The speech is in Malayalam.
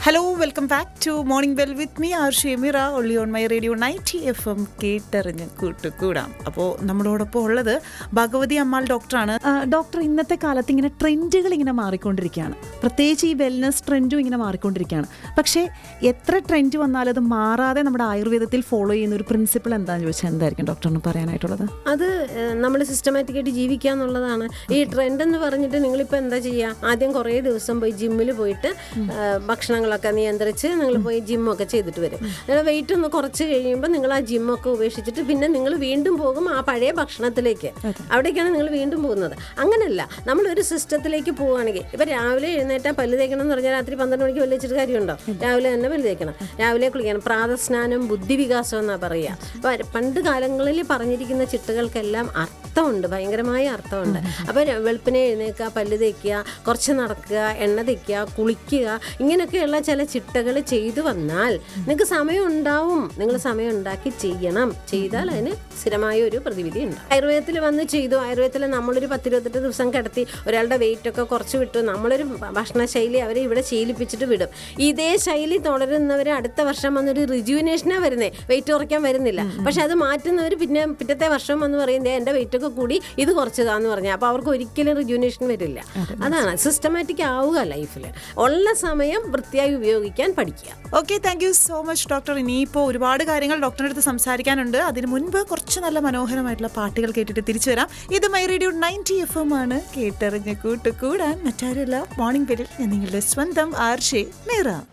hello welcome back to morning bell with me R Shemira only on my radio ninety F M കേട്ടറിഞ്ഞ് കൂട്ടുകൂടാം അപ്പോൾ നമ്മളോടൊപ്പം ഉള്ളത് ഭഗവതി അമ്മാൾ ഡോക്ടറാണ് ആ, ഡോക്ടർ ഇന്നത്തെ കാലത്ത് ഇങ്ങനെ ട്രെൻഡുകൾ ഇങ്ങനെ മാറിക്കൊണ്ടിരിക്കുകയാണ് പ്രത്യേകിച്ച് ഈ വെൽനസ് ട്രെൻഡും ഇങ്ങനെ മാറിക്കൊണ്ടിരിക്കുകയാണ് പക്ഷേ എത്ര ട്രെൻഡ് വന്നാലും അത് മാറാതെ നമ്മുടെ ആയുർവേദത്തിൽ ഫോളോ ചെയ്യുന്ന ഒരു പ്രിൻസിപ്പിൾ എന്താണെന്ന് ചോദിച്ചാൽ എന്തായിരിക്കും ഡോക്ടറിന് പറയാനായിട്ടുള്ളത് അത് നമ്മൾ സിസ്റ്റമാറ്റിക്കായിട്ട് ജീവിക്കുക എന്നുള്ളതാണ് ഈ ട്രെൻഡ് എന്ന് പറഞ്ഞിട്ട് നിങ്ങളിപ്പോൾ എന്താ ചെയ്യുക ആദ്യം കുറേ ദിവസം പോയി ജിമ്മിൽ പോയിട്ട് ആ, ഭക്ഷണങ്ങളൊക്കെ നിയന്ത്രിച്ച് നിങ്ങൾ പോയി ജിമ്മൊക്കെ ചെയ്തിട്ട് വരും വെയിറ്റ് ഒന്ന് കുറച്ച് കഴിയുമ്പോൾ നിങ്ങൾ ആ ജിമ്മൊക്കെ ഉപേക്ഷിച്ചിട്ട് പിന്നെ നിങ്ങൾ വീണ്ടും പോകും ആ പഴയ ഭക്ഷണത്തിലേക്ക് അവിടേക്കാണ് നിങ്ങൾ വീണ്ടും പോകുന്നത് അങ്ങനല്ല നമ്മളൊരു സിസ്റ്റത്തിലേക്ക് പോവുകയാണെങ്കിൽ ഇപ്പം രാവിലെ എഴുന്നേറ്റാൽ പല്ല് തേക്കണം എന്ന് പറഞ്ഞാൽ രാത്രി പന്ത്രണ്ട് മണിക്ക് പല്ല് വെച്ചിട്ട് കാര്യമുണ്ടോ രാവിലെ തന്നെ പല്ല് തേക്കണം രാവിലെ കുളിക്കണം പ്രാതസ്നാനം ബുദ്ധിവികാസം എന്നാണ് പറയുക അപ്പം പണ്ട് കാലങ്ങളിൽ പറഞ്ഞിരിക്കുന്ന ചിട്ടകൾക്കെല്ലാം അർത്ഥമുണ്ട് ഭയങ്കരമായ അർത്ഥമുണ്ട് അപ്പോൾ വെളുപ്പിനെ എഴുന്നേൽക്കുക പല്ല് തേക്കുക കുറച്ച് നടക്കുക എണ്ണ തേക്കുക കുളിക്കുക ഇങ്ങനെയൊക്കെയുള്ള ചില ചിട്ടകൾ ചെയ്തു വന്നാൽ നിങ്ങൾക്ക് സമയം ഉണ്ടാവും നിങ്ങൾ സമയം ഉണ്ടാക്കി ചെയ്യണം ചെയ്താൽ അതിന് സ്ഥിരമായ ഒരു പ്രതിവിധി ഉണ്ട് ആയുർവേദത്തിൽ വന്ന് ചെയ്തു ആയുർവേദത്തിൽ നമ്മളൊരു പത്തിരുപത്തെട്ട് ദിവസം കിടത്തി ഒരാളുടെ വെയിറ്റ് ഒക്കെ കുറച്ച് വിട്ടു നമ്മളൊരു ഭക്ഷണശൈലി അവരെ ഇവിടെ ശീലിപ്പിച്ചിട്ട് വിടും ഇതേ ശൈലി തുടരുന്നവർ അടുത്ത വർഷം വന്നൊരു റിജുവിനേഷനാണ് വരുന്നത് വെയിറ്റ് കുറയ്ക്കാൻ വരുന്നില്ല പക്ഷെ അത് മാറ്റുന്നവർ പിന്നെ പിറ്റത്തെ വർഷം വന്ന് പറയുന്നത് എൻ്റെ വെയിറ്റ് ഒക്കെ കൂടി ഇത് കുറച്ചതാന്ന് പറഞ്ഞാൽ അപ്പോൾ അവർക്ക് ഒരിക്കലും റിജുവിനേഷൻ വരില്ല അതാണ് സിസ്റ്റമാറ്റിക് ആവുക ലൈഫിൽ ഉള്ള സമയം വൃത്തിയായി ഉപയോഗിക്കാൻ പഠിക്കുക okay thank you so much doctor ഇനിയിപ്പോൾ ഒരുപാട് കാര്യങ്ങൾ ഡോക്ടറിൻ്റെ അടുത്ത് സംസാരിക്കാനുണ്ട് അതിന് മുൻപ് കുറച്ച് നല്ല മനോഹരമായിട്ടുള്ള പാട്ടുകൾ കേട്ടിട്ട് തിരിച്ചു വരാം ഇത് my radio ninety F M ആണ് കേട്ടറിഞ്ഞ് കൂട്ടുകൂടാൻ മറ്റാരുമല്ല മോർണിംഗ് ബെല്ലിൽ ഞാൻ നിങ്ങളുടെ സ്വന്തം ആർഷേ മേറ